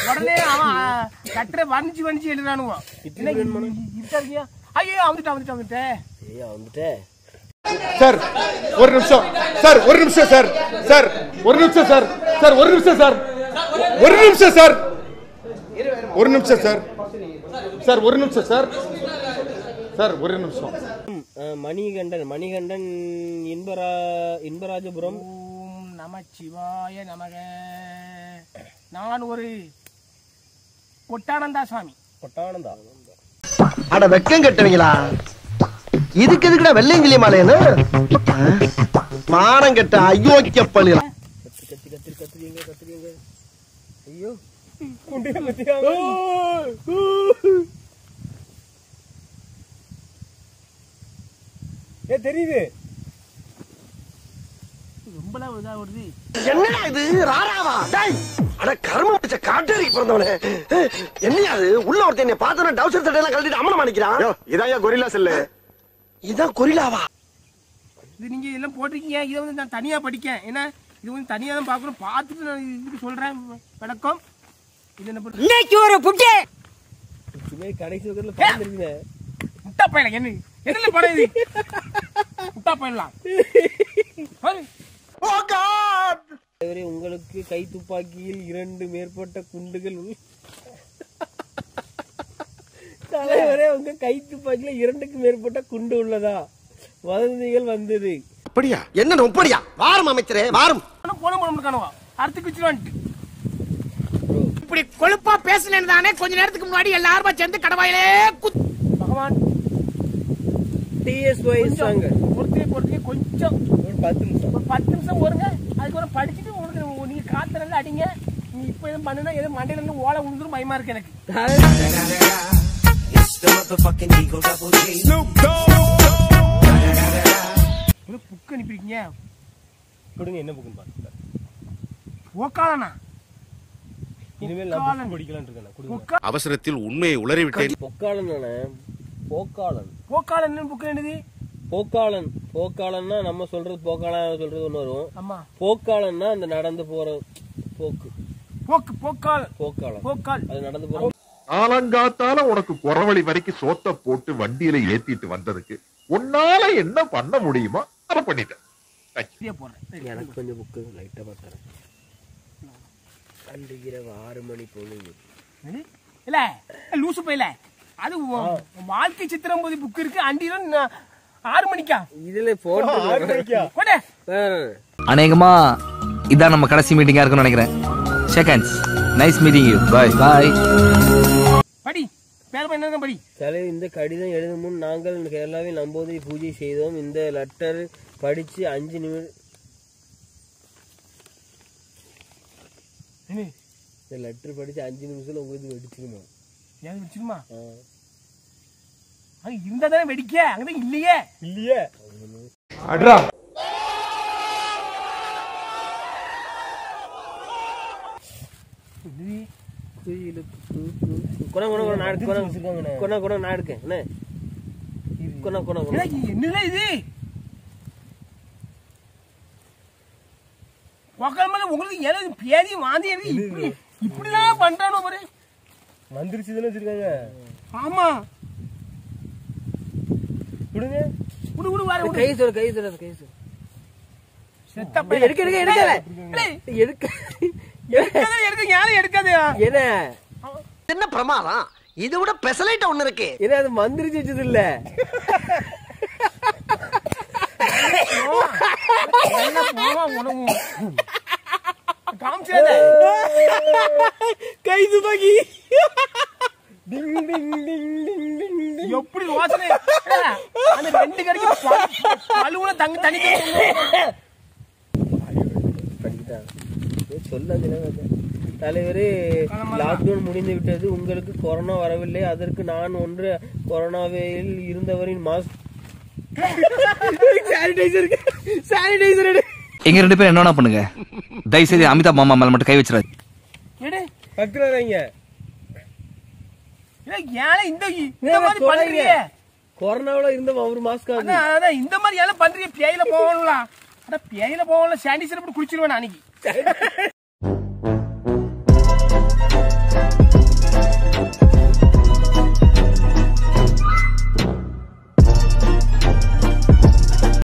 உடனே அவன் கட்டுரை வர்ணிச்சு வர்ணிச்சு எழுதுறானுவோ என்ன இருக்காருங்க ஐயோ வந்துட்டேன் வந்துட்டேன் வந்துட்டேன் ஏய் வந்துட்டே சார் ஒரு நிமிஷம் சார் ஒரு நிமிஷம் சார் சார் ஒரு நிமிஷம் சார் சார் ஒரு நிமிஷம் சார் ஒரு நிமிஷம் சார் ஒரு நிமிஷம் சார் சார் ஒரு நிமிஷம் சார் சார் ஒரு நிமிஷம் அஹ், மணிகண்டன் மணிகண்டன் இன்பரா இன்பராஜபுரம் ஓம் நம சிவாய நமக நான் ஒரு கொட்டானந்தா சுவாமி கொட்டானந்தா அட வெக்கம் கட்டுவீங்களா இதுக்கு எதுக்குடா வெள்ளையங்கிலி மாலையன்னு மானம் கெட்ட அயோக்கிய பள்ளியா கத்து கத்தி கத்திரி கத்திரிங்க கத்திரிங்க ஐயோ ஏ தெரியுது ரொம்ப இதா வருது என்னடா இது ராராவா டேய் அட கரும பிடிச்ச காட்டேரி பிறந்தவனே என்னையா அது உள்ள ஒருத்தன் என்னை பார்த்தவன டவுசர் சட்டையெல்லாம் கழட்டிட்டு அம்மன மாணிக்கிறான் இதான் கொரில்லா செல்லு இதான் கொரிலாவா இது நீங்க எல்லாம் போட்டிருக்கீங்க இதை வந்து நான் தனியா படிக்கேன் ஏன்னா இது வந்து தனியா தான் பார்க்கணும் பார்த்துட்டு நான் இதுக்கு சொல்றேன் விளக்கம் இது என்ன பண்ண இன்னைக்கு ஒரு புட்டு சும்மா கடைசி பக்கத்துல பார்த்துருக்குங்க முட்டா பையல என்ன என்னல படம் இது முட்டா பையலாம் தலைவரே உங்களுக்கு கை துப்பாக்கியில் இரண்டு மேற்பட்ட குண்டுகள் உள்ள- தலைவரே உங்க கை துப்பாக்கியில இரண்டுக்கு மேற்பட்ட குண்டு உள்ளதா வதந்திகள் வந்தது அப்படியா என்ன நொப்படியா வாரம் அமைச்சரே வாரம் போன போன காணுவா அறுத்துக்கு வச்சுருவான்ட்டு இப்படி கொழுப்பா பேசலன்னு தானே கொஞ்ச நேரத்துக்கு முன்னாடி எல்லாருமா சேர்ந்து கடவாயிலே குத் பகவான் டிஎஸ்ஒய் சாங்க பொறுத்தே பொறுத்தே கொஞ்சம் ஒரு பத்து நிமிஷம் ஒரு பத்து நிமிஷம் போருங்க அதுக்கப்புறம் படிச்சுட்டு உங்களுக்கு நீங்க காத்துல அடிங்க நீ இப்ப எதுவும் பண்ணுனா எதுவும் மண்டையில இருந்து ஓலை விழுந்துரும் பயமா இருக்கு எனக்கு புக் அனுப்பிருக்கீங்க கொடுங்க என்ன புக்குன்னு பாருங்க ஓக்காலனா இனிமேல் நான் புக்கு படிக்கலாம்னு இருக்கேன் கொடுங்க பொக்கா அவசரத்தில் உண்மையை உளறிவிட்டேன் பொக்காளன் தானே போக்காளன் போக்காலன் புக் என்னது போக்காளன் போக்காளன்னா நம்ம சொல்றது போக்காளன் சொல்றது ஒண்ணு வரும் ஆமா போக்காளன்னா அந்த நடந்து போற போக்கு போக்கு போக்கால் போக்காளன் போக்கால் அது நடந்து போற காலங்காத்தால உனக்கு குறவழி வரைக்கும் சோத்த போட்டு வண்டியில ஏத்திட்டு வந்ததுக்கு உன்னால என்ன பண்ண முடியுமோ அதை பண்ணிட்டேன் இதே போடுறேன் எனக்கு கொஞ்சம் புக்கு லைட்டா பார்த்தேன் அன்றைக்கு ஆறு மணி பொழுது என்னது? இல்ல லூசு போயில அது உன் வாழ்க்கை சித்திரம் போது புக் இருக்கு அண்டிரும் ஆறு மணிக்கா இதுல போட்டு கொடு அநேகமா இதான் நம்ம கடைசி மீட்டிங்கா இருக்கும்னு நினைக்கிறேன் seconds nice meeting you bye bye படி பேர் என்ன படி தலைவர் இந்த கடிதம் எழுதும் முன் நாங்கள் கேரளாவில் நம்போதை பூஜை செய்தோம் இந்த லெட்டர் படிச்சு அஞ்சு நிமிடம் என்ன இந்த லெட்டர் படிச்சு அஞ்சு நிமிஷத்துல உங்களுக்கு வெடிச்சிருமா ஏன் வச்சிருமா அங்க இருந்தா தானே வெடிக்க அங்கதான் இல்லையே இல்லையே அட்ரா என்னது? கொண கொண கொண நாடு கொண கொண கொண நான் எடுக்கேன் என்ன கொண கொண கொண ஏடா, இது என்னடா இது உக்கால் மேல உங்களுக்கு ஏதாவது பேதி வாந்தி இருக்கு இப்படி இப்படிலாம் பண்றானோ பாரு மந்திரிச்சு தானே வச்சிருக்காங்க ஆமா விடுங்க விடு விடு வேற விடு கை சொல் கை சொல் கை சொல் செத்த பையன். எடுக்க எடுக்க எடுக்காத ஏய், எடுக்க எடுக்காத எடுக்க யாரும் எடுக்காத என்ன என்ன பிரமாதம் இது விட பெசலைட்ட ஒண்ணு இருக்கு என்ன அது மந்திரிச்சு வச்சது இல்ல போவா உணவு காமிச்சாத கை துப்பாக்கி எப்படி யோசனை ஏடா, அந்த ரெண்டு கடைக்கு பழுவுல தங்க தனி தலைவரே லாக்டவுன் முடிந்து விட்டது உங்களுக்கு கொரோனா வரவில்லை அதற்கு நான் ஒன்று கொரோனாவில் இருந்தவரின் மாஸ்க் சானிடைசர் சானிடைசர் எடு எங்க ரெண்டு பேரும் என்ன பண்ணுங்க தயவு செய்து அமிதாப் மாமா மேல மட்டும் கை வச்சிடாது எடு பக்கத்துல வரீங்க ஏடா, ஏழை இந்த இந்த மாதிரி பண்றீங்க கொரோனாவுல இருந்த ஒரு மாஸ்க் ஆகுது அதான் அதான் இந்த மாதிரி ஏழை பண்றீங்க பேயில போகணும்ல அட பேயில போகணும் சாண்டிசர் போட்டு குளிச்சிருவேன் அன்னைக்கு